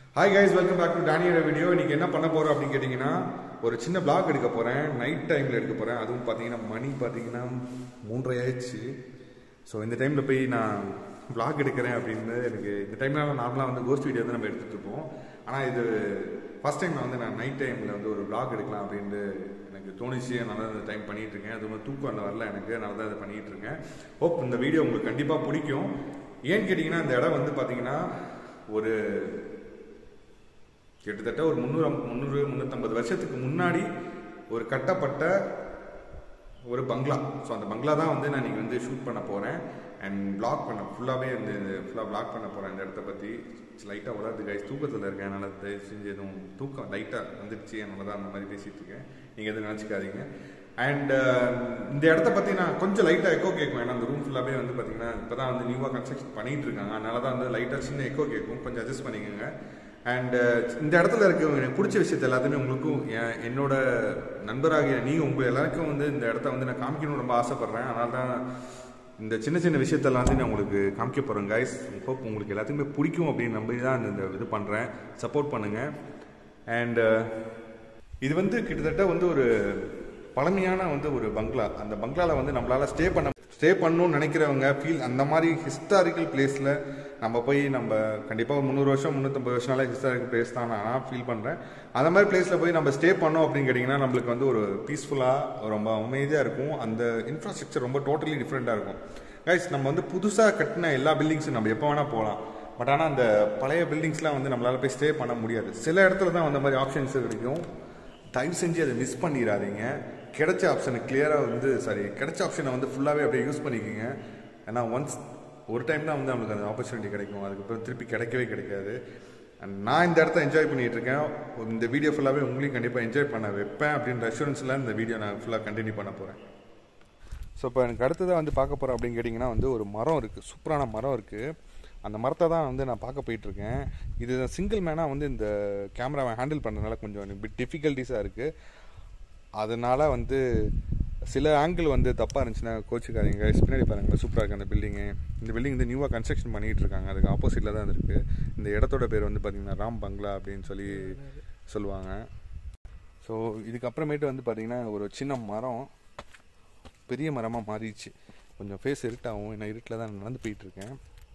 hi guys welcome back to டேனியோட video இன்னைக்கு என்ன பண்ண போறோம் அப்படின்னு கேட்டிங்கன்னா ஒரு சின்ன பிளாக் எடுக்க போறேன் நைட் டைம்ல எடுக்க போறேன் அதுவும் பார்த்தீங்கன்னா மணி பார்த்தீங்கன்னா மூன்றரை ஆயிடுச்சு ஸோ இந்த டைம்ல போய் நான் பிளாக் எடுக்கிறேன் அப்படின்னு எனக்கு இந்த டைம்ல நார்மலாக வந்து கோஸ்ட் வீடியோ தான் நம்ம எடுத்துட்டு இருப்போம் ஆனால் இது ஃபர்ஸ்ட் டைம் வந்து நான் நைட் டைம்ல வந்து ஒரு பிளாக் எடுக்கலாம் அப்படின்னு எனக்கு தோணுச்சு அதனால இந்த டைம் பண்ணிட்டு இருக்கேன் அது மாதிரி தூக்கம் அந்த வரல எனக்கு அதனால தான் இதை பண்ணிட்டு இருக்கேன் ஹோப் இந்த வீடியோ உங்களுக்கு கண்டிப்பாக பிடிக்கும் ஏன்னு கேட்டிங்கன்னா இந்த இடம் வந்து பார்த்தீங்கன்னா ஒரு கிட்டத்தட்ட ஒரு முந்நூறு முந்நூறு முந்நூற்றம்பது வருஷத்துக்கு முன்னாடி ஒரு கட்டப்பட்ட ஒரு பங்களா ஸோ அந்த பங்களா தான் வந்து நான் இன்னைக்கு வந்து ஷூட் பண்ண போகிறேன் அண்ட் பிளாக் பண்ண ஃபுல்லாகவே இந்த ஃபுல்லாக பிளாக் பண்ண போகிறேன் இந்த இடத்த பற்றி லைட்டாக உலர்ந்து கைஸ் தூக்கத்தில் இருக்கேன் அதனால் தயவு செஞ்சு எதுவும் தூக்கம் லைட்டாக வந்துடுச்சு அதனால தான் அந்த மாதிரி பேசிகிட்டு இருக்கேன் நீங்கள் எதுவும் நினச்சிக்காதீங்க அண்ட் இந்த இடத்த பற்றி நான் கொஞ்சம் லைட்டாக எக்கோ கேட்கும் ஏன்னா அந்த ரூம் ஃபுல்லாகவே வந்து பார்த்தீங்கன்னா இப்போ தான் வந்து நியூவாக கன்ஸ்ட்ரக்ஷன் பண்ணிகிட்டு இருக்காங்க அதனால தான் வந்து லைட்டாக சின்ன எக்கோ கேட்கும் கொஞ்சம் அட்ஜஸ்ட் பண்ணிக்கோங்க அண்ட் இந்த இடத்துல இருக்க எனக்கு பிடிச்ச விஷயத்த எல்லாத்தையுமே உங்களுக்கும் என் என்னோட நண்பராகிய நீங்கள் உங்கள் எல்லாருக்கும் வந்து இந்த இடத்த வந்து நான் காமிக்கணும்னு ரொம்ப ஆசைப்பட்றேன் அதனால தான் இந்த சின்ன சின்ன விஷயத்தெல்லாம் வந்து நான் உங்களுக்கு காமிக்க போகிறேன் கைஸ் ஹோப் உங்களுக்கு எல்லாத்துக்குமே பிடிக்கும் அப்படின்னு நம்பி தான் இந்த இது பண்ணுறேன் சப்போர்ட் பண்ணுங்கள் அண்ட் இது வந்து கிட்டத்தட்ட வந்து ஒரு பழமையான வந்து ஒரு பங்களா அந்த பங்களாவில் வந்து நம்மளால் ஸ்டே பண்ண ஸ்டே பண்ணணும்னு நினைக்கிறவங்க ஃபீல் அந்த மாதிரி ஹிஸ்டாரிக்கல் பிளேஸில் நம்ம போய் நம்ம கண்டிப்பாக ஒரு முந்நூறு வருஷம் முந்நூற்றம்பது வருஷம்னால ஹிஸ்டாரிக்கல் பிளேஸ் தான் நான் ஃபீல் பண்ணுறேன் அந்த மாதிரி பிளேஸில் போய் நம்ம ஸ்டே பண்ணோம் அப்படின்னு கேட்டிங்கன்னா நம்மளுக்கு வந்து ஒரு பீஸ்ஃபுல்லாக ரொம்ப அமைதியாக இருக்கும் அந்த இன்ஃப்ராஸ்ட்ரக்சர் ரொம்ப டோட்டலி டிஃப்ரெண்ட்டாக இருக்கும் கைஸ் நம்ம வந்து புதுசாக கட்டின எல்லா பில்டிங்ஸும் நம்ம எப்போ வேணால் போகலாம் பட் ஆனால் அந்த பழைய பில்டிங்ஸ்லாம் வந்து நம்மளால் போய் ஸ்டே பண்ண முடியாது சில இடத்துல தான் அந்த மாதிரி ஆப்ஷன்ஸ் கிடைக்கும் தயவு செஞ்சு அதை மிஸ் பண்ணிடாதீங்க கிடைச்ச ஆப்ஷனை கிளியராக வந்து சாரி கிடைச்ச ஆப்ஷனை வந்து ஃபுல்லாகவே அப்படியே யூஸ் பண்ணிக்கோங்க ஏன்னா ஒன்ஸ் ஒரு டைம் தான் வந்து நம்மளுக்கு அந்த ஆப்பர்ச்சுனிட்டி கிடைக்கும் அதுக்கப்புறம் திருப்பி கிடைக்கவே கிடைக்காது அண்ட் நான் இந்த இடத்த என்ஜாய் பண்ணிட்டு இருக்கேன் இந்த வீடியோ ஃபுல்லாகவே உங்களையும் கண்டிப்பாக என்ஜாய் பண்ண வைப்பேன் அப்படின்ற அஷூரன்ஸில் இந்த வீடியோ நான் ஃபுல்லாக கண்டினியூ பண்ண போகிறேன் ஸோ இப்போ எனக்கு அடுத்ததாக வந்து பார்க்க போகிறேன் அப்படின்னு கேட்டிங்கன்னா வந்து ஒரு மரம் இருக்குது சூப்பரான மரம் இருக்குது அந்த மரத்தை தான் வந்து நான் பார்க்க போயிட்டுருக்கேன் இது சிங்கிள் மேனாக வந்து இந்த கேமராவை ஹேண்டில் பண்ணுறதுனால கொஞ்சம் எனக்கு பிட் டிஃபிகல்ட்டிஸாக இருக்குது அதனால் வந்து சில ஆங்கிள் வந்து தப்பாக இருந்துச்சுன்னா கோச்சுக்காதீங்க பின்னாடி பாருங்கள் சூப்பராக இருக்குது அந்த பில்டிங்கு இந்த பில்டிங் வந்து நியூவாக கன்ஸ்ட்ரக்ஷன் பண்ணிகிட்டு இருக்காங்க அதுக்கு ஆப்போசிட்டில் தான் இருக்குது இந்த இடத்தோட பேர் வந்து பார்த்திங்கன்னா ராம் பங்களா அப்படின்னு சொல்லி சொல்லுவாங்க ஸோ இதுக்கப்புறமேட்டு வந்து பார்த்திங்கன்னா ஒரு சின்ன மரம் பெரிய மரமாக மாறிடுச்சு கொஞ்சம் ஃபேஸ் இருட்டாகும் ஏன்னா இருட்டில் தான் நடந்து போயிட்டுருக்கேன்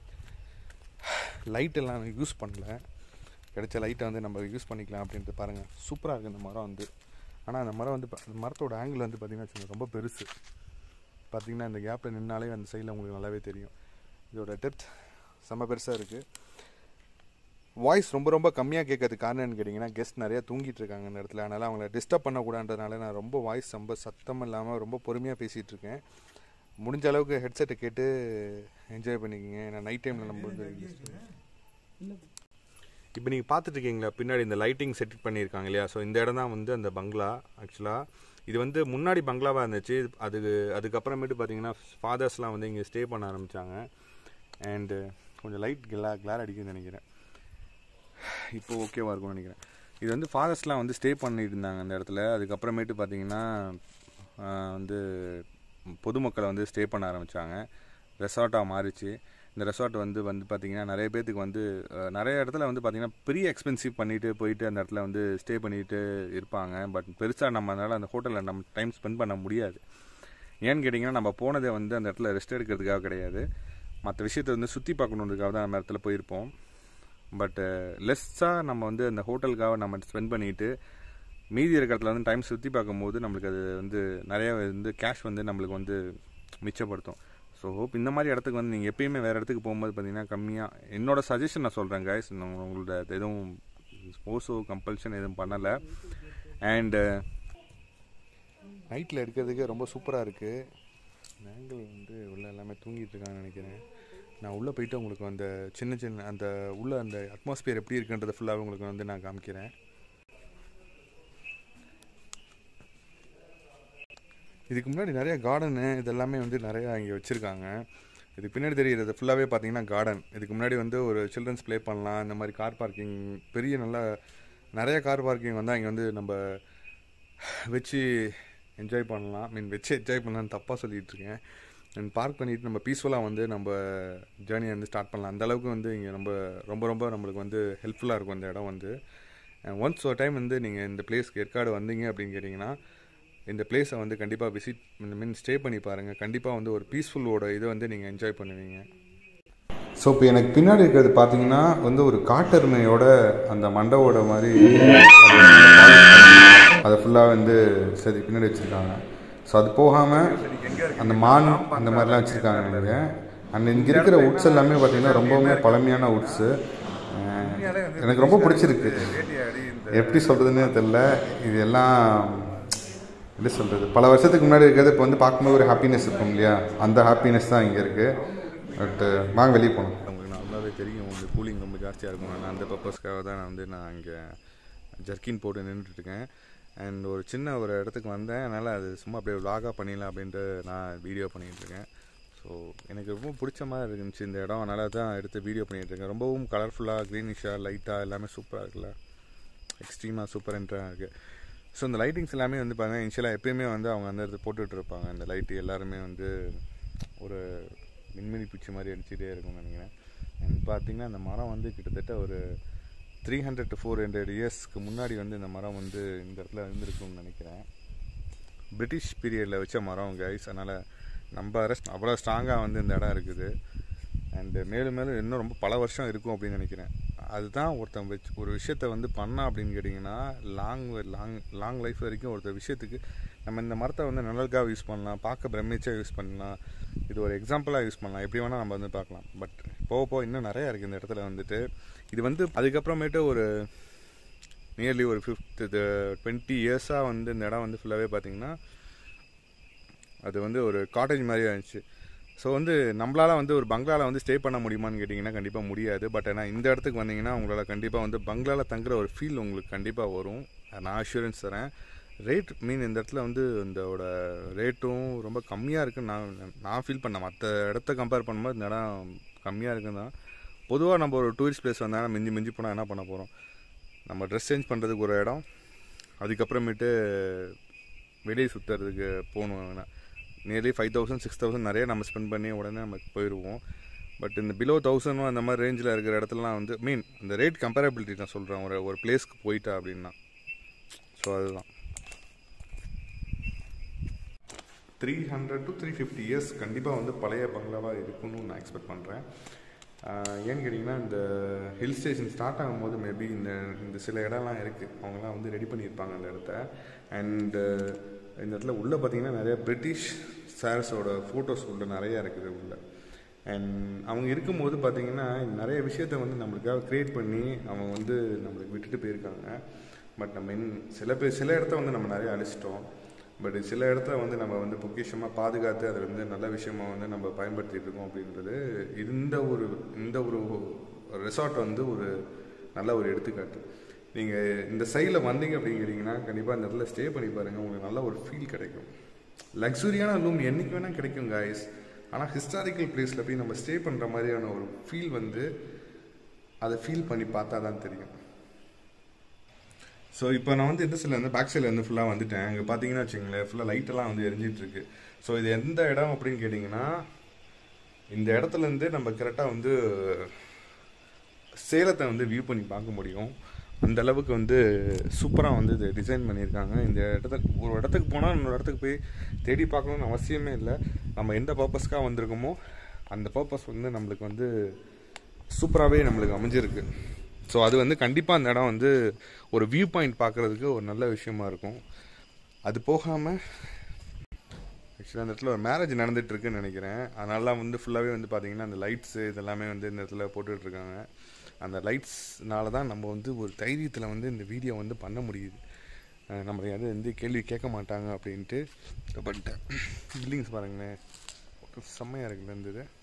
லைட் எல்லாம் யூஸ் பண்ணல கிடைச்ச லைட்டை வந்து நம்ம யூஸ் பண்ணிக்கலாம் அப்படின்ட்டு பாருங்கள் சூப்பராக இருக்குது இந்த மரம் வந்து ஆனால் அந்த மரம் வந்து அந்த மரத்தோட ஆங்கிள் வந்து பார்த்திங்கன்னா ரொம்ப பெருசு பார்த்திங்கன்னா இந்த கேப்பில் நின்னாலே அந்த சைடில் உங்களுக்கு நல்லாவே தெரியும் இதோட டெப்த் செம்ம பெருசாக இருக்குது வாய்ஸ் ரொம்ப ரொம்ப கம்மியாக கேட்கறதுக்கு காரணம்னு கேட்டிங்கன்னா கெஸ்ட் நிறையா தூங்கிட்டு இருக்காங்க இந்த இடத்துல அதனால் அவங்கள டிஸ்டர்ப் பண்ணக்கூடாதுன்றதுனால நான் ரொம்ப வாய்ஸ் ரொம்ப சத்தம் இல்லாமல் ரொம்ப பொறுமையாக பேசிகிட்டு இருக்கேன் முடிஞ்ச அளவுக்கு ஹெட்செட்டை கேட்டு என்ஜாய் பண்ணிக்கோங்க ஏன்னா நைட் டைமில் நம்ம வந்து இப்போ நீங்கள் பார்த்துட்டு இருக்கீங்களா பின்னாடி இந்த லைட்டிங் செட் பண்ணியிருக்காங்க இல்லையா ஸோ இந்த இடம் தான் வந்து அந்த பங்களா ஆக்சுவலாக இது வந்து முன்னாடி பங்களாவாக இருந்துச்சு அதுக்கு அதுக்கப்புறமேட்டு பார்த்தீங்கன்னா ஃபாதர்ஸ்லாம் வந்து இங்கே ஸ்டே பண்ண ஆரம்பித்தாங்க அண்டு கொஞ்சம் லைட் கிளா கிளார் அடிக்குதுன்னு நினைக்கிறேன் இப்போ ஓகேவாக இருக்கும்னு நினைக்கிறேன் இது வந்து ஃபாதர்ஸ்லாம் வந்து ஸ்டே பண்ணிட்டு இருந்தாங்க அந்த இடத்துல அதுக்கப்புறமேட்டு பார்த்தீங்கன்னா வந்து பொதுமக்களை வந்து ஸ்டே பண்ண ஆரம்பித்தாங்க ரெசார்ட்டாக மாறிச்சு இந்த ரெசார்ட் வந்து வந்து பார்த்திங்கன்னா நிறைய பேர்த்துக்கு வந்து நிறைய இடத்துல வந்து பார்த்திங்கன்னா பெரிய எக்ஸ்பென்சிவ் பண்ணிவிட்டு போயிட்டு அந்த இடத்துல வந்து ஸ்டே பண்ணிட்டு இருப்பாங்க பட் பெருசாக நம்ம அதனால் அந்த ஹோட்டலில் நம்ம டைம் ஸ்பெண்ட் பண்ண முடியாது ஏன்னு கேட்டிங்கன்னா நம்ம போனதே வந்து அந்த இடத்துல ரெஸ்ட் எடுக்கிறதுக்காக கிடையாது மற்ற விஷயத்தை வந்து சுற்றி பார்க்கணுன்றதுக்காக தான் நம்ம இடத்துல போயிருப்போம் பட் லெஸ்ஸாக நம்ம வந்து அந்த ஹோட்டலுக்காக நம்ம ஸ்பெண்ட் பண்ணிவிட்டு மீதி இருக்கிற வந்து டைம் சுற்றி பார்க்கும்போது நம்மளுக்கு அது வந்து நிறைய வந்து கேஷ் வந்து நம்மளுக்கு வந்து மிச்சப்படுத்தும் ஸோ ஹோப் இந்த மாதிரி இடத்துக்கு வந்து நீங்கள் எப்பயுமே வேறு இடத்துக்கு போகும்போது பார்த்தீங்கன்னா கம்மியாக என்னோட சஜஷன் நான் சொல்கிறேன் கைஸ் உங்களோட எதுவும் ஸ்போர்ட்ஸோ கம்பல்ஷன் எதுவும் பண்ணலை அண்டு நைட்டில் எடுக்கிறதுக்கு ரொம்ப சூப்பராக இருக்குது ஆங்கிள் வந்து உள்ள எல்லாமே தூங்கிட்டு இருக்காங்கன்னு நினைக்கிறேன் நான் உள்ளே போயிட்டு உங்களுக்கு அந்த சின்ன சின்ன அந்த உள்ள அந்த அட்மாஸ்பியர் எப்படி இருக்குன்றது ஃபுல்லாகவே உங்களுக்கு வந்து நான் காமிக்கிறேன் இதுக்கு முன்னாடி நிறைய கார்டனு இதெல்லாமே வந்து நிறையா இங்கே வச்சுருக்காங்க இதுக்கு பின்னாடி தெரிகிறது ஃபுல்லாகவே பார்த்தீங்கன்னா கார்டன் இதுக்கு முன்னாடி வந்து ஒரு சில்ட்ரன்ஸ் ப்ளே பண்ணலாம் இந்த மாதிரி கார் பார்க்கிங் பெரிய நல்ல நிறைய கார் பார்க்கிங் வந்து அங்கே வந்து நம்ம வச்சு என்ஜாய் பண்ணலாம் மீன் வச்சு என்ஜாய் பண்ணலான்னு தப்பாக சொல்லிகிட்டு இருக்கேன் அண்ட் பார்க் பண்ணிட்டு நம்ம பீஸ்ஃபுல்லாக வந்து நம்ம ஜேர்னியை வந்து ஸ்டார்ட் பண்ணலாம் அந்த அளவுக்கு வந்து இங்கே ரொம்ப ரொம்ப ரொம்ப நம்மளுக்கு வந்து ஹெல்ப்ஃபுல்லாக இருக்கும் இந்த இடம் வந்து ஒன்ஸ் ஒரு டைம் வந்து நீங்கள் இந்த பிளேஸ்க்கு ஏற்காடு வந்தீங்க அப்படின்னு கேட்டிங்கன்னா இந்த பிளேஸை வந்து கண்டிப்பாக விசிட் மீன் ஸ்டே பண்ணி பாருங்கள் கண்டிப்பாக வந்து ஒரு பீஸ்ஃபுல்லோட இதை வந்து நீங்கள் என்ஜாய் பண்ணுவீங்க ஸோ இப்போ எனக்கு பின்னாடி இருக்கிறது பார்த்தீங்கன்னா வந்து ஒரு காட்டெருமையோட அந்த மண்டவோட மாதிரி அதை ஃபுல்லாக வந்து சரி பின்னாடி வச்சுருக்காங்க ஸோ அது போகாமல் அந்த மான் அந்த மாதிரிலாம் வச்சுருக்காங்க இங்கே அண்ட் இங்கே இருக்கிற உட்ஸ் எல்லாமே பார்த்தீங்கன்னா ரொம்பவுமே பழமையான உட்ஸு எனக்கு ரொம்ப பிடிச்சிருக்கு எப்படி சொல்கிறதுன்னு தெரில இது எல்லாம் எப்படி சொல்கிறது பல வருஷத்துக்கு முன்னாடி இருக்கிறது இப்போ வந்து பார்க்கும்போது ஒரு ஹாப்பினஸ் இருக்கும் இல்லையா அந்த ஹாப்பினஸ் தான் இங்கே இருக்குது பட்டு வாங்க வெளியே போகணும் உங்களுக்கு நல்லாவே தெரியும் வந்து கூலிங் ரொம்ப ஜாஸ்தியாக இருக்கும் நான் அந்த பர்பஸ்க்காக தான் நான் வந்து நான் இங்கே ஜர்க்கின் போட்டு நின்றுட்டுருக்கேன் அண்ட் ஒரு சின்ன ஒரு இடத்துக்கு வந்தேன் அதனால் அது சும்மா அப்படியே விலாகாக பண்ணிடலாம் அப்படின்ட்டு நான் வீடியோ பண்ணிகிட்ருக்கேன் ஸோ எனக்கு ரொம்ப பிடிச்ச மாதிரி இருந்துச்சு இந்த இடம் அதனால தான் எடுத்து வீடியோ பண்ணிகிட்ருக்கேன் ரொம்பவும் கலர்ஃபுல்லாக க்ரீனிஷாக லைட்டாக எல்லாமே சூப்பராக இருக்குல்ல எக்ஸ்ட்ரீமாக சூப்பர் என்ட்ராக இருக்குது ஸோ இந்த லைட்டிங்ஸ் எல்லாமே வந்து பார்த்தீங்கன்னா இனிஷியலாக எப்பயுமே வந்து அவங்க அந்த இடத்துல போட்டுட்டு இருப்பாங்க இந்த லைட்டு எல்லாருமே வந்து ஒரு மின்மினி பூச்சி மாதிரி அடிச்சுட்டே இருக்கும்னு நினைக்கிறேன் அண்ட் பார்த்தீங்கன்னா அந்த மரம் வந்து கிட்டத்தட்ட ஒரு three hundred to four hundred இயர்ஸ்க்கு முன்னாடி வந்து இந்த மரம் வந்து இந்த இடத்துல இருந்திருக்கும்னு நினைக்கிறேன் பிரிட்டிஷ் பீரியடில் வச்ச மரம் கைஸ் அதனால் நம்ம அரசு அவ்வளோ ஸ்ட்ராங்காக வந்து இந்த இடம் இருக்குது அண்டு மேலும் மேலும் இன்னும் ரொம்ப பல வருஷம் இருக்கும் அப்படின்னு நினைக்கிறேன் அதுதான் ஒருத்தன் வச்சு ஒரு விஷயத்த வந்து பண்ணா அப்படின்னு கேட்டிங்கன்னா லாங் லாங் லாங் லைஃப் வரைக்கும் ஒருத்தர் விஷயத்துக்கு நம்ம இந்த மரத்தை வந்து நல்லதுக்காக யூஸ் பண்ணலாம் பார்க்க பிரமிச்சாக யூஸ் பண்ணலாம் இது ஒரு எக்ஸாம்பிளாக யூஸ் பண்ணலாம் எப்படி வேணால் நம்ம வந்து பார்க்கலாம் பட் போக போக இன்னும் நிறையா இருக்குது இந்த இடத்துல வந்துட்டு இது வந்து அதுக்கப்புறமேட்டு ஒரு நியர்லி ஒரு ஃபிஃப்த் டுவெண்ட்டி இயர்ஸாக வந்து இந்த இடம் வந்து ஃபுல்லாகவே பார்த்தீங்கன்னா அது வந்து ஒரு காட்டேஜ் மாதிரியே இருந்துச்சு ஸோ வந்து நம்மளால் வந்து ஒரு பங்களாவில் வந்து ஸ்டே பண்ண முடியுமான்னு கேட்டிங்கன்னா கண்டிப்பாக முடியாது பட் ஆனால் இந்த இடத்துக்கு வந்தீங்கன்னா உங்களால் கண்டிப்பாக வந்து பங்களாவில் தங்குற ஒரு ஃபீல் உங்களுக்கு கண்டிப்பாக வரும் நான் அஷூரன்ஸ் தரேன் ரேட் மீன் இந்த இடத்துல வந்து இதோட ரேட்டும் ரொம்ப கம்மியாக இருக்குன்னு நான் நான் ஃபீல் பண்ணேன் மற்ற இடத்த கம்பேர் பண்ணும்போது இந்த இடம் கம்மியாக இருக்குன்னு தான் பொதுவாக நம்ம ஒரு டூரிஸ்ட் பிளேஸ் வந்தால் மிஞ்சி மிஞ்சி போனால் என்ன பண்ண போகிறோம் நம்ம ட்ரெஸ் சேஞ்ச் பண்ணுறதுக்கு ஒரு இடம் அதுக்கப்புறமேட்டு வெளியே சுற்றுறதுக்கு போகணும் nearly five thousand six thousand நிறைய நம்ம ஸ்பெண்ட் பண்ணி உடனே நம்ம போயிடுவோம் பட் இந்த பிலோ தௌசண்டும் அந்த மாதிரி ரேஞ்சில் இருக்கிற இடத்துலலாம் வந்து மீன் அந்த ரேட் கம்பேரபிலிட்டி நான் சொல்கிறேன் ஒரு ஒரு பிளேஸ்க்கு போயிட்டா அப்படின்னா ஸோ அதுதான் three hundred to three fifty years கண்டிப்பாக வந்து பழைய பங்களாவாக இருக்குன்னு நான் எக்ஸ்பெக்ட் பண்ணுறேன் ஏன்னு கேட்டிங்கன்னா இந்த ஹில் ஸ்டேஷன் ஸ்டார்ட் ஆகும்போது மேபி இந்த இந்த சில இடம்லாம் இருக்குது அவங்களாம் வந்து ரெடி பண்ணியிருப்பாங்க அந்த இடத்த அண்டு இந்த இடத்துல உள்ளே பார்த்தீங்கன்னா நிறைய பிரிட்டிஷ் சார்ஸோட ஃபோட்டோஸ் உள்ள நிறையா இருக்குது உள்ள அண்ட் அவங்க இருக்கும்போது பார்த்தீங்கன்னா நிறைய விஷயத்த வந்து நம்மளுக்காக க்ரியேட் பண்ணி அவங்க வந்து நம்மளுக்கு விட்டுட்டு போயிருக்காங்க பட் நம்ம இன் சில பேர் சில இடத்த வந்து நம்ம நிறைய அழிச்சிட்டோம் பட் சில இடத்த வந்து நம்ம வந்து பொக்கிஷமாக பாதுகாத்து அதை வந்து நல்ல விஷயமா வந்து நம்ம பயன்படுத்திட்டு இருக்கோம் அப்படின்றது இந்த ஒரு இந்த ஒரு ரெசார்ட் வந்து ஒரு நல்ல ஒரு எடுத்துக்காட்டு நீங்கள் இந்த சைடில் வந்தீங்க அப்படிங்கிறீங்கன்னா கண்டிப்பாக இந்த இடத்துல ஸ்டே பண்ணி பாருங்கள் உங்களுக்கு நல்ல ஒரு ஃபீல் கிடைக்கும் லக்ஸுரியான ரூம் என்றைக்கு வேணால் கிடைக்கும் காய்ஸ் ஆனால் ஹிஸ்டாரிக்கல் பிளேஸில் போய் நம்ம ஸ்டே பண்ணுற மாதிரியான ஒரு ஃபீல் வந்து அதை ஃபீல் பண்ணி பார்த்தா தான் தெரியும் ஸோ இப்போ நான் வந்து இந்த சைடில் இருந்து பேக் சைடில் இருந்து ஃபுல்லாக வந்துட்டேன் அங்கே பார்த்தீங்கன்னா வச்சுங்களேன் ஃபுல்லாக லைட்டெல்லாம் வந்து எரிஞ்சிட்டு இருக்கு ஸோ இது எந்த இடம் அப்படின்னு கேட்டிங்கன்னா இந்த இடத்துல இருந்து நம்ம கரெக்டாக வந்து சேலத்தை வந்து வியூ பண்ணி பார்க்க முடியும் அந்த அளவுக்கு வந்து சூப்பராக வந்து இது டிசைன் பண்ணியிருக்காங்க இந்த இடத்துக்கு ஒரு இடத்துக்கு போனால் இன்னொரு இடத்துக்கு போய் தேடி பார்க்கணும்னு அவசியமே இல்லை நம்ம எந்த பர்பஸ்க்காக வந்திருக்கோமோ அந்த பர்பஸ் வந்து நம்மளுக்கு வந்து சூப்பராகவே நம்மளுக்கு அமைஞ்சிருக்கு ஸோ அது வந்து கண்டிப்பாக அந்த இடம் வந்து ஒரு வியூ பாயிண்ட் பார்க்குறதுக்கு ஒரு நல்ல விஷயமா இருக்கும் அது போகாமல் ஆக்சுவலாக அந்த இடத்துல ஒரு மேரேஜ் நடந்துட்டு இருக்குன்னு நினைக்கிறேன் அதனால வந்து ஃபுல்லாகவே வந்து பார்த்தீங்கன்னா அந்த லைட்ஸு இதெல்லாமே வந்து இந்த இடத்துல போட்டுட்டு இருக்காங்க அந்த லைட்ஸ்னால தான் நம்ம வந்து ஒரு தைரியத்தில் வந்து இந்த வீடியோ வந்து பண்ண முடியுது அஹ் நம்மளை யாரும் எந்த கேள்வி கேட்க மாட்டாங்க அப்படின்ட்டு பண்ணிட்டேன் பில்டிங்ஸ் பாருங்களேன் செம்மையாக இருக்குல்ல இந்த இது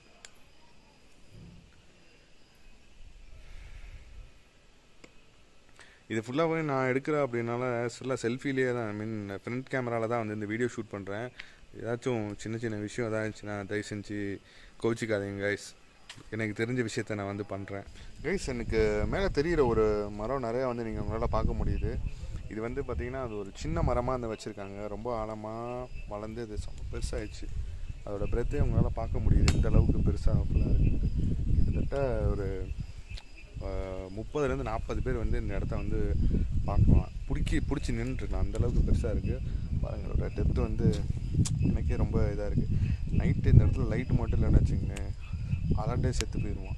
இது ஃபுல்லாகவே நான் எடுக்கிற அப்படின்னால ஃபுல்லாக செல்ஃபிலேயே தான் ஐ மீன் ஃப்ரண்ட் கேமராவில் தான் வந்து இந்த வீடியோ ஷூட் பண்ணுறேன் ஏதாச்சும் சின்ன சின்ன விஷயம் ஏதாவது இருந்துச்சுன்னா தயவு செஞ்சு கோச்சிக்காதீங்க கைஸ் எனக்கு தெரிஞ்ச விஷயத்த நான் வந்து பண்ணுறேன் கைஸ் எனக்கு மேலே தெரிகிற ஒரு மரம் நிறையா வந்து நீங்கள் உங்களால் பார்க்க முடியுது இது வந்து பார்த்திங்கன்னா அது ஒரு சின்ன மரமாக வந்து வச்சுருக்காங்க ரொம்ப ஆழமாக வளர்ந்து அது ரொம்ப பெருசாகிடுச்சு அதோட பிரெத்தே உங்களால் பார்க்க முடியுது இந்த அளவுக்கு பெருசாக ஃபுல்லாக இருக்குது கிட்டத்தட்ட ஒரு அஹ், முப்பதுலேருந்து நாற்பது பேர் வந்து இந்த இடத்த வந்து பார்க்கலாம் பிடிக்கி பிடிச்சி நின்றுருக்கலாம் அந்த அளவுக்கு பெருசாக இருக்குது பாருங்க இதோட டெப்த் வந்து எனக்கே ரொம்ப இதாக இருக்குது நைட்டு இந்த இடத்துல லைட்டு மட்டும் இல்லைன்னு வச்சுங்களேன் அலண்டே செத்து போயிடுவான்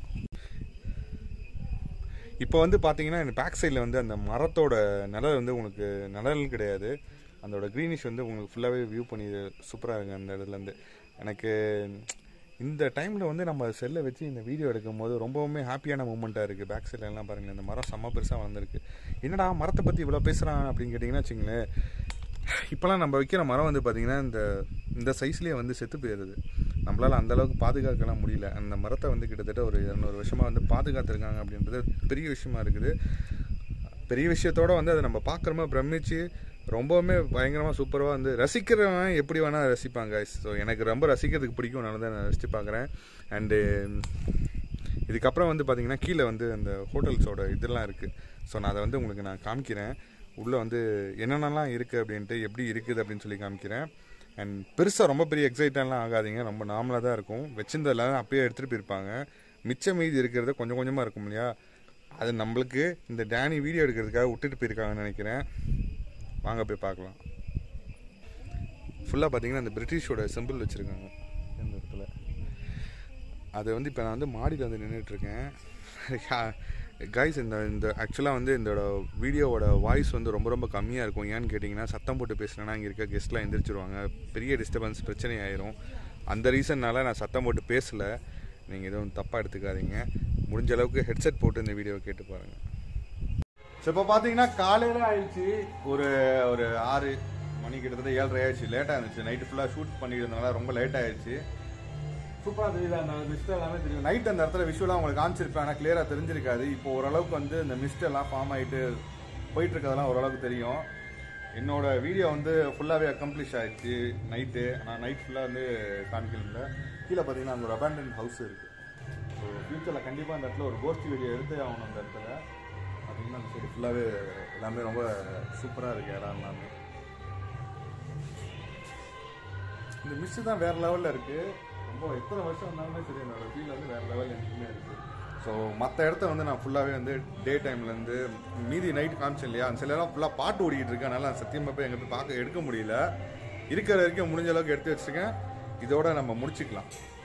இப்போ வந்து பார்த்தீங்கன்னா இந்த பேக் சைடில் வந்து அந்த மரத்தோட நிழல் வந்து உங்களுக்கு நிழல் கிடையாது அதோட க்ரீனிஷ் வந்து உங்களுக்கு ஃபுல்லாகவே வியூ பண்ணி சூப்பராக இருக்குது அந்த இடத்துலேருந்து எனக்கு இந்த டைமில் வந்து நம்ம செல்லை வச்சு இந்த வீடியோ எடுக்கும் போது ரொம்பவுமே ஹாப்பியான மூமெண்ட்டாக இருக்குது பேக் சைடில் எல்லாம் பாருங்களேன் இந்த மரம் செம்ம பெருசாக வளர்ந்துருக்கு என்னடா மரத்தை பற்றி இவ்வளோ பேசுகிறான் அப்படின்னு கேட்டிங்கன்னா வச்சுங்களேன் இப்போலாம் நம்ம வைக்கிற மரம் வந்து பார்த்திங்கன்னா இந்த இந்த சைஸ்லேயே வந்து செத்து போயிடுது நம்மளால் அந்த அளவுக்கு பாதுகாக்கலாம் முடியல அந்த மரத்தை வந்து கிட்டத்தட்ட ஒரு இரநூறு வருஷமாக வந்து பாதுகாத்துருக்காங்க அப்படின்றது பெரிய விஷயமா இருக்குது பெரிய விஷயத்தோட வந்து அதை நம்ம பார்க்குறோமா பிரமிச்சு ரொம்பவுமே பயங்கரமாக சூப்பராக வந்து ரசிக்கிறவன் எப்படி வேணால் ரசிப்பாங்க ஸோ எனக்கு ரொம்ப ரசிக்கிறதுக்கு பிடிக்கும் அதனால தான் நான் ரசித்து பார்க்குறேன் அண்டு இதுக்கப்புறம் வந்து பார்த்தீங்கன்னா கீழே வந்து அந்த ஹோட்டல்ஸோட இதெல்லாம் இருக்குது ஸோ நான் அதை வந்து உங்களுக்கு நான் காமிக்கிறேன் உள்ளே வந்து என்னென்னலாம் இருக்குது அப்படின்ட்டு எப்படி இருக்குது அப்படின்னு சொல்லி காமிக்கிறேன் அண்ட் பெருசாக ரொம்ப பெரிய எக்ஸைட்டெல்லாம் ஆகாதீங்க ரொம்ப நார்மலாக தான் இருக்கும் வச்சிருந்ததெல்லாம் அப்பயே எடுத்துகிட்டு போயிருப்பாங்க மிச்சம் மீதி இருக்கிறத கொஞ்சம் கொஞ்சமாக இருக்கும் இல்லையா அது நம்மளுக்கு இந்த டேனி வீடியோ எடுக்கிறதுக்காக விட்டுட்டு போயிருக்காங்கன்னு நினைக்கிறேன் வாங்க போய் பார்க்கலாம் ஃபுல்லாக பார்த்தீங்கன்னா இந்த பிரிட்டிஷோட சிம்பிள் வச்சுருக்காங்க இந்த இடத்துல அது வந்து இப்போ நான் வந்து மாடியில் வந்து நின்றுட்டுருக்கேன் கைஸ் இந்த இந்த ஆக்சுவலாக வந்து இதோட வீடியோவோட வாய்ஸ் வந்து ரொம்ப ரொம்ப கம்மியாக இருக்கும் ஏன்னு கேட்டிங்கன்னா சத்தம் போட்டு பேசினேன்னா இங்கே இருக்க கெஸ்ட்லாம் எந்திரிச்சிருவாங்க பெரிய டிஸ்டர்பன்ஸ் பிரச்சனை ஆயிரும் அந்த ரீசன்னால நான் சத்தம் போட்டு பேசலை நீங்கள் எதுவும் தப்பாக எடுத்துக்காதீங்க முடிஞ்ச அளவுக்கு ஹெட்செட் போட்டு இந்த வீடியோவை கேட்டு பாருங்கள் ஸோ இப்போ பார்த்தீங்கன்னா காலையில் ஆயிடுச்சு ஒரு ஒரு ஆறு மணி கிட்டத்தட்ட ஏழரை ஆயிடுச்சு லேட்டாக இருந்துச்சு நைட்டு ஃபுல்லாக ஷூட் பண்ணிட்டு இருந்தனால ரொம்ப லேட் ஆயிடுச்சு சூப்பராக தெரியுது அந்த மிஸ்ட் எல்லாமே தெரியும் நைட் அந்த இடத்துல விஷுவலாக உங்களுக்கு காமிச்சிருப்பேன் ஆனால் கிளியராக தெரிஞ்சிருக்காது இப்போ ஓரளவுக்கு வந்து இந்த மிஸ்ட் எல்லாம் ஃபார்ம் ஆகிட்டு போயிட்டு இருக்கதெல்லாம் ஓரளவுக்கு தெரியும் என்னோட வீடியோ வந்து ஃபுல்லாகவே அக்கம்ப்ளிஷ் ஆயிடுச்சு நைட்டு நான் நைட் ஃபுல்லாக வந்து காமிக்கல கீழே பார்த்தீங்கன்னா அங்கே ஒரு அபேண்டன் ஹவுஸ் இருக்குது ஸோ ஃப்யூச்சரில் கண்டிப்பாக அந்த இடத்துல ஒரு கோஷ்டி வீடியோ எடுத்தே ஆகணும் அந்த இடத்துல பார்த்தீங்கன்னா அந்த சைடு ஃபுல்லாகவே எல்லாமே ரொம்ப சூப்பராக இருக்குது இடம் எல்லாமே இந்த மிஸ்ஸு தான் வேறு லெவலில் இருக்குது ரொம்ப எத்தனை வருஷம் இருந்தாலுமே சரி என்னோட ஃபீல் வந்து வேறு லெவலில் எனக்குமே இருக்குது ஸோ மற்ற இடத்த வந்து நான் ஃபுல்லாகவே வந்து டே டைம்லேருந்து மீதி நைட் காமிச்சேன் இல்லையா அந்த சிலலாம் ஃபுல்லாக பாட்டு ஓடிக்கிட்டு இருக்கு அதனால நான் சத்தியமாக போய் எங்கே போய் பார்க்க எடுக்க முடியல இருக்கிற வரைக்கும் முடிஞ்ச அளவுக்கு எடுத்து வச்சுருக்கேன் இதோட நம்ம முடிச்சுக்கலாம்